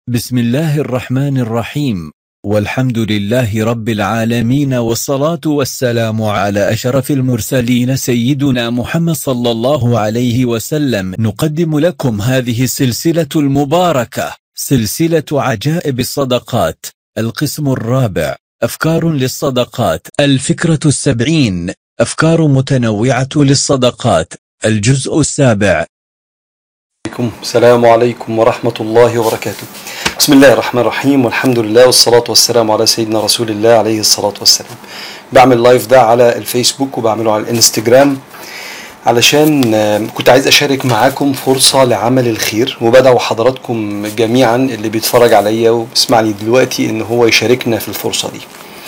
بسم الله الرحمن الرحيم والحمد لله رب العالمين والصلاة والسلام على أشرف المرسلين سيدنا محمد صلى الله عليه وسلم نقدم لكم هذه السلسلة المباركة سلسلة عجائب الصدقات القسم الرابع أفكار للصدقات الفكرة السبعين أفكار متنوعة للصدقات الجزء السابع عليكم السلام عليكم ورحمة الله وبركاته بسم الله الرحمن الرحيم والحمد لله والصلاة والسلام على سيدنا رسول الله عليه الصلاة والسلام بعمل لايف ده على الفيسبوك وبعمله على الانستجرام علشان آه، كنت عايز اشارك معاكم فرصة لعمل الخير وبدعو حضراتكم جميعا اللي بيتفرج عليا وبيسمعني دلوقتي ان هو يشاركنا في الفرصة دي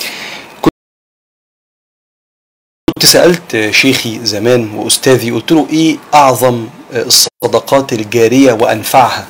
كنت سألت شيخي زمان وأستاذي قلت له إيه أعظم الصدقات الجارية وأنفعها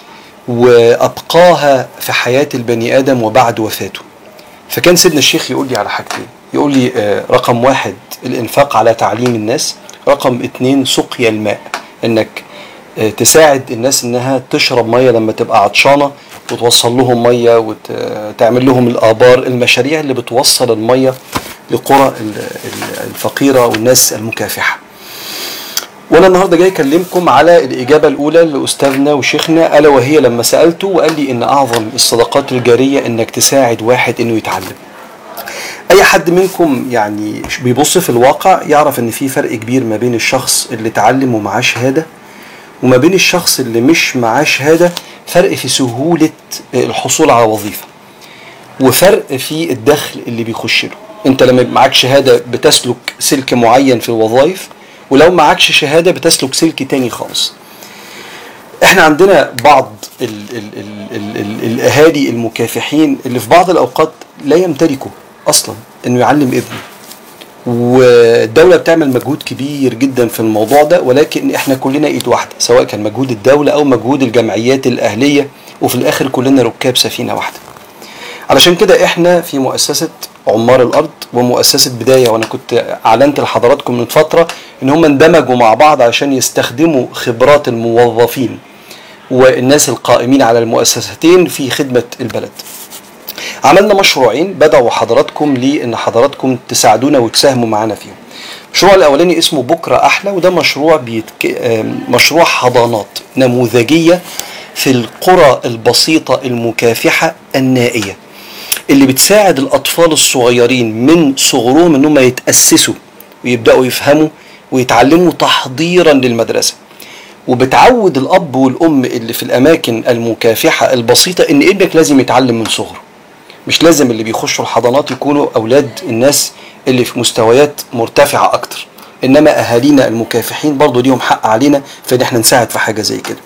وأبقاها في حياة البني آدم وبعد وفاته فكان سيدنا الشيخ يقول لي على حاجتين يقول لي آه، رقم واحد الإنفاق على تعليم الناس رقم اتنين سقيا الماء إنك آه، تساعد الناس إنها تشرب مية لما تبقى عطشانة وتوصل لهم مية وتعمل لهم الآبار المشاريع اللي بتوصل المية لقرى ال- ال- الفقيرة والناس المكافحة وانا النهارده جاي اكلمكم على الاجابه الاولى لاستاذنا وشيخنا الا وهي لما سالته وقال لي ان اعظم الصدقات الجاريه انك تساعد واحد انه يتعلم اي حد منكم يعني بيبص في الواقع يعرف ان في فرق كبير ما بين الشخص اللي اتعلم ومعاه شهاده وما بين الشخص اللي مش معاه شهاده فرق في سهوله الحصول على وظيفه وفرق في الدخل اللي بيخش له انت لما يبقى معاك شهاده بتسلك سلك معين في الوظائف ولو معكش شهاده بتسلك سلك تاني خالص احنا عندنا بعض ال ال ال ال ال الاهالي المكافحين اللي في بعض الاوقات لا يمتلكوا اصلا انه يعلم ابنه والدولة بتعمل مجهود كبير جدا في الموضوع ده ولكن احنا كلنا ايد واحدة سواء كان مجهود الدولة او مجهود الجمعيات الاهلية وفي الاخر كلنا ركاب سفينة واحدة علشان كده احنا في مؤسسة عمار الارض ومؤسسة بداية وانا كنت اعلنت لحضراتكم من فترة ان هم اندمجوا مع بعض عشان يستخدموا خبرات الموظفين والناس القائمين على المؤسستين في خدمة البلد عملنا مشروعين بدعوا حضراتكم لي ان حضراتكم تساعدونا وتساهموا معانا فيهم المشروع الاولاني اسمه بكره احلى وده مشروع بيتك... آم، مشروع حضانات نموذجيه في القرى البسيطه المكافحه النائيه اللي بتساعد الاطفال الصغيرين من صغرهم انهم يتاسسوا ويبداوا يفهموا ويتعلموا تحضيرا للمدرسه وبتعود الاب والام اللي في الاماكن المكافحه البسيطه ان ابنك لازم يتعلم من صغره مش لازم اللي بيخشوا الحضانات يكونوا اولاد الناس اللي في مستويات مرتفعه اكتر انما اهالينا المكافحين برضو ليهم حق علينا في ان احنا نساعد في حاجه زي كده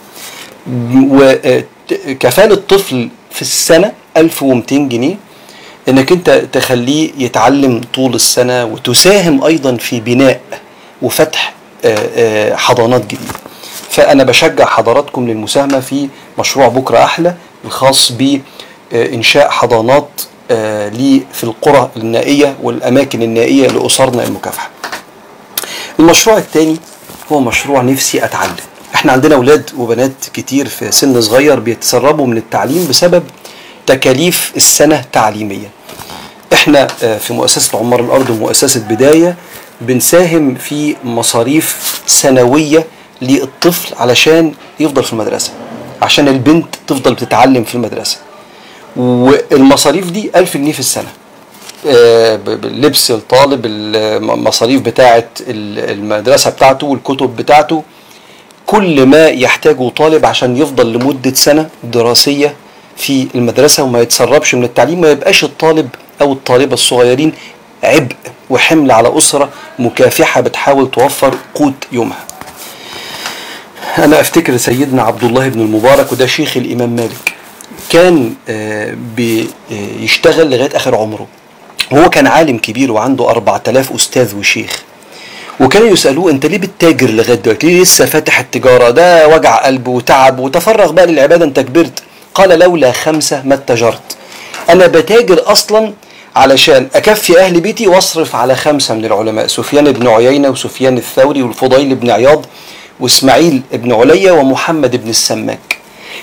وكفاله طفل في السنه 1200 جنيه انك انت تخليه يتعلم طول السنه وتساهم ايضا في بناء وفتح آه، آه، حضانات جديده فانا بشجع حضراتكم للمساهمه في مشروع بكره احلى الخاص بانشاء حضانات آه، لي في القرى النائيه والاماكن النائيه لاسرنا المكافحه المشروع الثاني هو مشروع نفسي اتعلم احنا عندنا اولاد وبنات كتير في سن صغير بيتسربوا من التعليم بسبب تكاليف السنه تعليميا احنا آه، في مؤسسه عمار الارض ومؤسسه بدايه بنساهم في مصاريف سنويه للطفل علشان يفضل في المدرسه عشان البنت تفضل بتتعلم في المدرسه والمصاريف دي 1000 جنيه في السنه آه، ب- باللبس الطالب المصاريف بتاعه ال- المدرسه بتاعته والكتب بتاعته كل ما يحتاجه طالب عشان يفضل لمدة سنة دراسية في المدرسة وما يتسربش من التعليم ما يبقاش الطالب أو الطالبة الصغيرين عبء وحمل على أسرة مكافحة بتحاول توفر قوت يومها أنا أفتكر سيدنا عبد الله بن المبارك وده شيخ الإمام مالك كان آه، بيشتغل لغاية آخر عمره وهو كان عالم كبير وعنده 4000 أستاذ وشيخ وكانوا يسألوه أنت ليه بتتاجر لغاية دلوقتي؟ ليه لسه فاتح التجارة؟ ده وجع قلب وتعب وتفرغ بقى للعبادة أنت كبرت. قال لولا خمسة ما اتجرت. أنا بتاجر أصلا علشان أكفي أهل بيتي وأصرف على خمسة من العلماء سفيان بن عيينة وسفيان الثوري والفضيل بن عياض وإسماعيل بن عليا ومحمد بن السماك.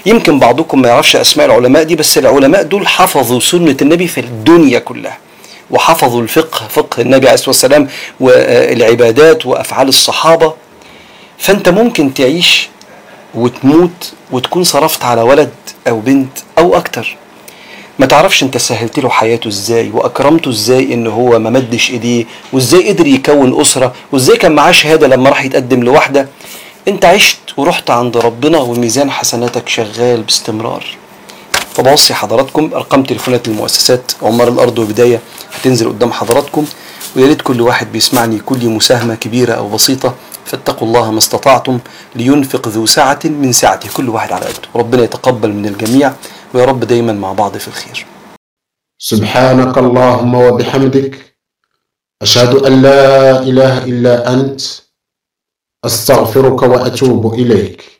يمكن بعضكم ما يعرفش اسماء العلماء دي بس العلماء دول حفظوا سنه النبي في الدنيا كلها وحفظوا الفقه فقه النبي عليه الصلاه والسلام والعبادات وافعال الصحابه فانت ممكن تعيش وتموت وتكون صرفت على ولد او بنت او اكتر ما تعرفش انت سهلت له حياته ازاي واكرمته ازاي ان هو ما مدش ايديه وازاي قدر يكون اسره وازاي كان معاه شهاده لما راح يتقدم لواحده انت عشت ورحت عند ربنا وميزان حسناتك شغال باستمرار فبوصي حضراتكم ارقام تليفونات المؤسسات عمار الارض وبدايه هتنزل قدام حضراتكم ويا ريت كل واحد بيسمعني يكون لي مساهمه كبيره او بسيطه فاتقوا الله ما استطعتم لينفق ذو سعة من سعته كل واحد على قده ربنا يتقبل من الجميع ويا رب دايما مع بعض في الخير سبحانك اللهم وبحمدك أشهد أن لا إله إلا أنت أستغفرك وأتوب إليك